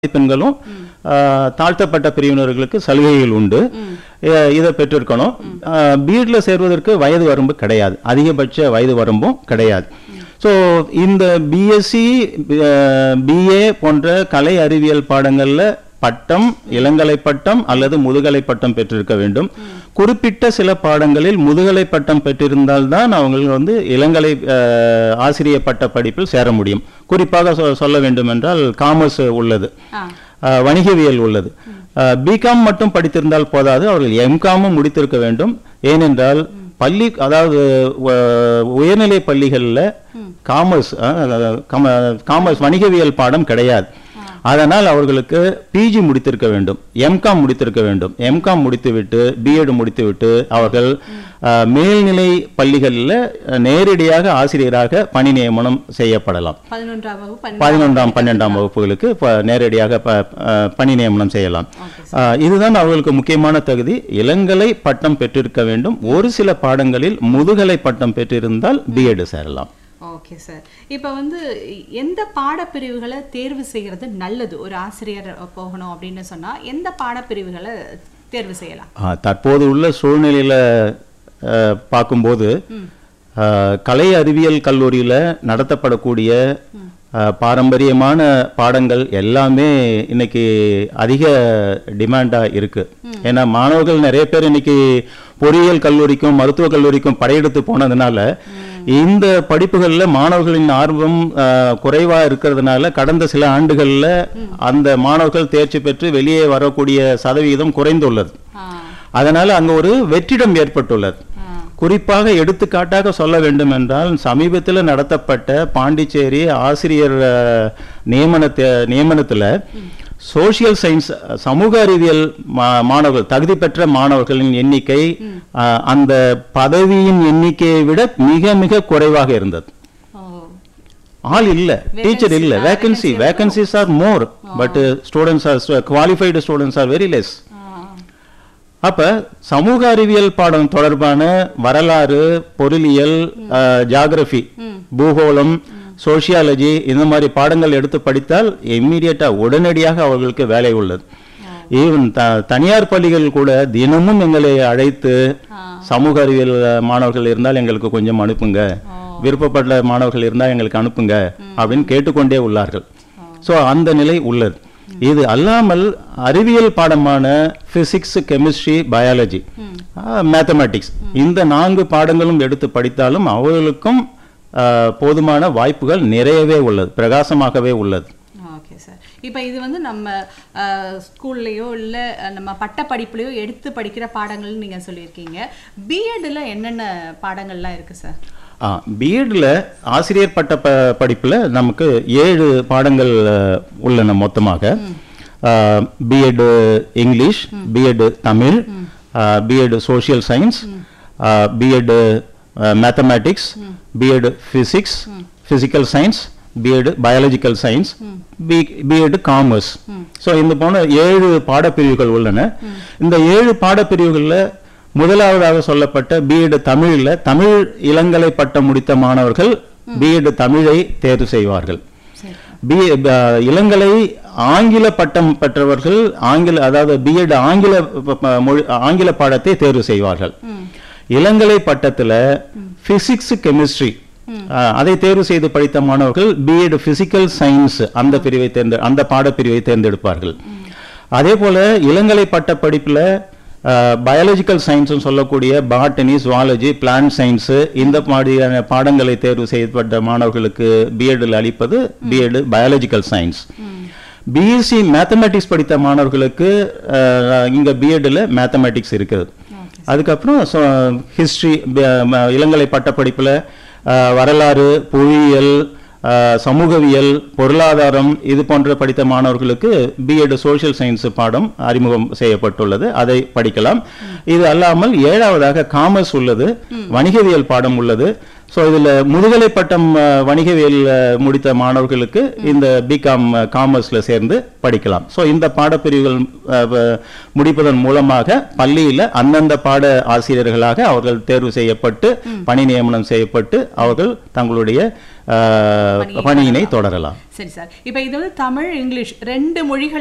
மதிப்பெண்களும் ஆஹ், தாழ்த்தப்பட்ட பிரிவினர்களுக்கு சலுகைகள் உண்டு அஹ், இதை பெற்றிருக்கணும் பிஎட்ல சேர்வதற்கு வயது வரம்பு கிடையாது அதிகபட்ச வயது வரம்பும் கிடையாது ஸோ இந்த பிஎஸ்சி பிஏ போன்ற கலை அறிவியல் பாடங்கள்ல பட்டம் இளங்கலை பட்டம் அல்லது முதுகலை பட்டம் பெற்றிருக்க வேண்டும் குறிப்பிட்ட சில பாடங்களில் முதுகலை பட்டம் பெற்றிருந்தால்தான் அவங்க வந்து இளங்கலை அஹ், ஆசிரியர் பட்ட படிப்பில் சேர முடியும் குறிப்பாக சொ- சொல்ல வேண்டும் என்றால் காமர்ஸ் உள்ளது ஆ அஹ், வணிகவியல் உள்ளது பிகாம் மட்டும் படித்திருந்தால் போதாது அவர்கள் எம்காமும் முடித்திருக்க வேண்டும் ஏனென்றால் பள்ளி அதாவது உ- உயர்நிலை பள்ளிகளில் காமர்ஸ் காமர்ஸ் வணிகவியல் பாடம் கிடையாது அதனால் அவர்களுக்கு பிஜி முடித்திருக்க வேண்டும் எம்காம் முடித்திருக்க வேண்டும் எம்காம் முடித்துவிட்டு பிஎட் முடித்துவிட்டு அவர்கள் அஹ், மேல்நிலை பள்ளிகளில் நேரடியாக ஆசிரியராக பணி நியமனம் செய்யப்படலாம் பதினொன்றாம் வகுப்பு பன்னெண்டாம் பதினொன்றாம் பன்னெண்டாம் வகுப்புகளுக்கு ப- நேரடியாக ப- அஹ் பணி நியமனம் செய்யலாம் ஓகே அஹ் இதுதான் அவர்களுக்கு முக்கியமான தகுதி இளங்கலை பட்டம் பெற்றிருக்க வேண்டும் ஒரு சில பாடங்களில் முதுகலை பட்டம் பெற்றிருந்தால் பிஎட் சேரலாம் ஓகே சார் இப்போ வந்து எந்த பாடப்பிரிவுகளை தேர்வு செய்கிறது நல்லது ஒரு ஆசிரியர் போகணும் அப்படின்னு சொன்னா எந்த பாடப்பிரிவுகளை தேர்வு செய்யலாம் அஹ் தற்போது உள்ள சூழ்நிலையில அஹ், பார்க்கும்போது அஹ், கலை அறிவியல் கல்லூரியில நடத்தப்படக்கூடிய அஹ், பாரம்பரியமான பாடங்கள் எல்லாமே இன்னைக்கு அதிக டிமாண்டா இருக்கு ஏன்னா மாணவர்கள் நிறைய பேர் இன்னைக்கு பொறியியல் கல்லூரிக்கும் மருத்துவக் கல்லூரிக்கும் படையெடுத்து போனதுனால இந்த படிப்புகள்ல மாணவர்களின் ஆர்வம் அஹ், குறைவா இருக்கிறதுனால கடந்த சில ஆண்டுகள்ல அந்த மாணவர்கள் தேர்ச்சி பெற்று வெளியே வரக்கூடிய சதவிகிதம் குறைந்துள்ளது ஆ அதனால அங்க ஒரு வெற்றிடம் ஏற்பட்டுள்ளது ஆ குறிப்பாக எடுத்துக்காட்டாக சொல்ல வேண்டும் என்றால் சமீபத்தில் நடத்தப்பட்ட பாண்டிச்சேரி ஆசிரியர் அஹ், நியமனத்தை நியமனத்துல சோஷியல் சயின்ஸ் சமூக அறிவியல் மா- மாணவர்கள் தகுதி பெற்ற மாணவர்களின் எண்ணிக்கை அஹ், அந்த பதவியின் எண்ணிக்கையை விட மிக மிக குறைவாக இருந்தது ஓ ஆள் இல்ல டீச்சர் இல்ல Vacancy- vacancy vacancy vacancies are more but students are qualified students are very less ஆ அப்ப சமூக அறிவியல் பாடம் தொடர்பான வரலாறு பொருளியல் ஜியாகிரபி பூகோளம் சோஷியாலஜி இந்த மாதிரி பாடங்கள் எடுத்து படித்தால் இம்மீடியட்டா உடனடியாக அவர்களுக்கு வேலை உள்ளது ஈவன் த தனியார் பள்ளிகள் கூட தினமும் எங்களை அழைத்து சமூக அறிவியல் அஹ், மாணவர்கள் இருந்தால் எங்களுக்கு கொஞ்சம் அனுப்புங்க விருப்பப்பட்ட மாணவர்கள் இருந்தால் எங்களுக்கு அனுப்புங்க அப்படின்னு கேட்டுக்கொண்டே உள்ளார்கள் ஸோ அந்த நிலை உள்ளது இது அல்லாமல் அறிவியல் பாடமான பிசிக்ஸ் கெமிஸ்ட்ரி பயாலஜி மேத்தமேட்டிக்ஸ் இந்த நான்கு பாடங்களும் எடுத்து படித்தாலும் அவர்களுக்கும் ஆஹ், போதுமான வாய்ப்புகள் நிறையவே உள்ளது பிரகாசமாகவே உள்ளது ஓகே சார் இப்போ இது வந்து நம்ம ஸ்கூல்லையோ இல்லை நம்ம பட்ட படிப்புலையோ எடுத்து படிக்கிற பாடங்கள்னு நீங்கள் சொல்லியிருக்கீங்க பிஎட்டில் என்னென்ன பாடங்கள்லாம் இருக்கு சார் பிஎட்ல ஆசிரியர் பட்ட ப படிப்புல நமக்கு ஏழு பாடங்கள் அஹ், உள்ளன மொத்தமாக BEd English BEd Tamil BEd social science BEd mathematics BEd physics physical science BEd biological science B BEd commerce so இந்த போன ஏழு பாடப்பிரிவுகள் உள்ளன இந்த ஏழு பாடப்பிரிவுகளில் முதலாவதாக சொல்லப்பட்ட பிஎட் தமிழில் தமிழ் இளங்கலை பட்டம் முடித்த மாணவர்கள் பிஎட் தமிழை தேர்வு செய்வார்கள் சரி பி ப- இளங்கலை ஆங்கில பட்டம் பெற்றவர்கள் ஆங்கில அதாவது பிஎட் ஆங்கில ப- ப- மொழி ஆங்கில பாடத்தை தேர்வு செய்வார்கள் இளங்கலை பட்டத்துல பிசிக்ஸ் கெமிஸ்ட்ரி அதை தேர்வு செய்து படித்த மாணவர்கள் பிஎட் பிசிக்கல் சயின்ஸ் அந்த பிரிவை தேர்ந்து அந்த பாடப்பிரிவை தேர்ந்தெடுப்பார்கள் அதே போல இளங்கலை பட்ட படிப்புல பயாலஜிக்கல் சயின்ஸ் சொல்லக்கூடிய பாட்டனி சுவாலஜி பிளான்ட் சயின்ஸ் இந்த மாதிரியான பாடங்களை தேர்வு செய்யப்பட்ட மாணவர்களுக்கு பிஎட்ல அளிப்பது BEd biological science BSc mathematics படித்த மாணவர்களுக்கு அஹ், இங்க பிஎட்ல மேத்தமேட்டிக்ஸ் இருக்குது அதுக்கப்புறம் ஹிஸ்டரி இளங்கலை பட்டப்படிப்புல அஹ், வரலாறு புவியியல் அஹ், சமூகவியல் பொருளாதாரம் இது போன்ற படித்த மாணவர்களுக்கு பிஎட் சோஷியல் சயின்ஸ் பாடம் அறிமுகம் செய்யப்பட்டுள்ளது அதை படிக்கலாம் இது அல்லாமல் ஏழாவதாக காமர்ஸ் உள்ளது வணிகவியல் பாடம் உள்ளது ஸோ இதுல முதுகலை பட்டம் அஹ், வணிகவியல் அஹ், முடித்த மாணவர்களுக்கு இந்த பிகாம் காமர்ஸ்ல சேர்ந்து படிக்கலாம் ஸோ இந்த பாடப்பிரிவுகள் அஹ், வ- முடிப்பதன் மூலமாக பள்ளியில அந்தந்த பாட ஆசிரியர்களாக அவர்கள் தேர்வு செய்யப்பட்டு பணி நியமனம் செய்யப்பட்டு அவர்கள் தங்களுடைய அஹ், பணியை பணியினை தொடரலாம் சரி சார் இப்போ இது வந்து தமிழ் இங்கிலீஷ் ரெண்டு மொழிகள்